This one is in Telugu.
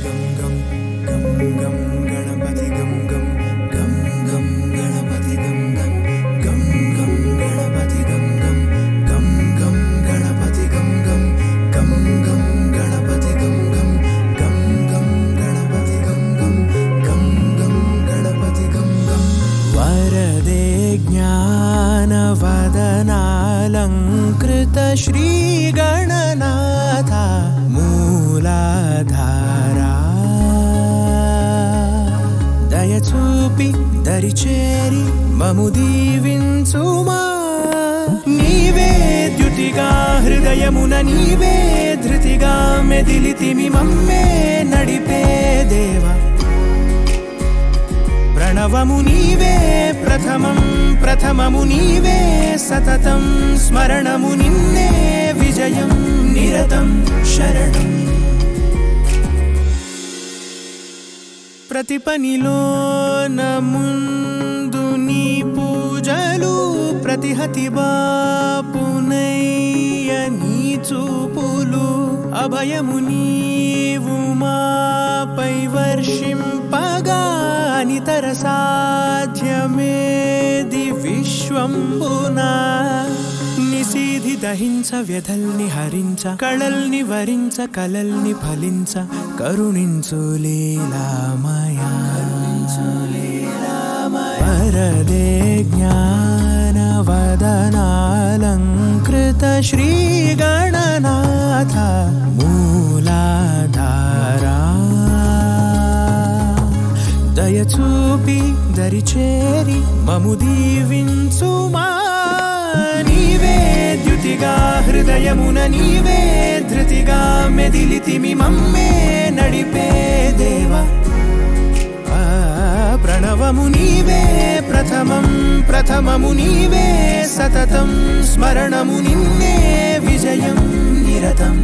గం గం గం గం గణపతి గం గం గం గం గణపతి గం గం గం గం గణపతి గం గం గం గం గణపతి గం గం గం గం గణపతి గం గం గం గం గణపతి గం గం గం గం గణపతి గం గం వరదే జ్ఞానవదనాలంకృత శ్రీగణనాథ మూలాధారా దయచూపి దరిచేరి మము దీవించుమా నీవే ద్యుతిగా హృదయమున నీవే ధృతిగా మెదిలితిమి మమ్మే నడిపే దేవా ప్రణవము నీవే ప్రథమం ప్రథమము నీవే సతతం స్మరణము నిన్నే విజయం నిరతం శరణం ప్రతి పనిలో ముందు నీ పూజలు ప్రతిహతి బాపునయ్య నీ చూపులు అభయము నీవు మాపై వర్షింపగా నితర సాధ్యమేది విశ్వంబునా నిశీధి దహించ వ్యధల్ని హరించ కళల్ని వరించ కలల్ని ఫలించ కరుణించు లీలామయా వరదే జ్ఞానవదనాలంకృత శ్రీగణనాథ మూలాధారా దయచూపి దరిచేరి మము దీవించుమా నీవే ద్యుతిగా హృదయమున నీవే ధృతిగా మెదిలితిమి మమ్మే నడిపే దేవా ఆ, ప్రణవము నీవే ప్రథమం ప్రథమము నీవే సతతం స్మరణము నిన్నే విజయం నిరతం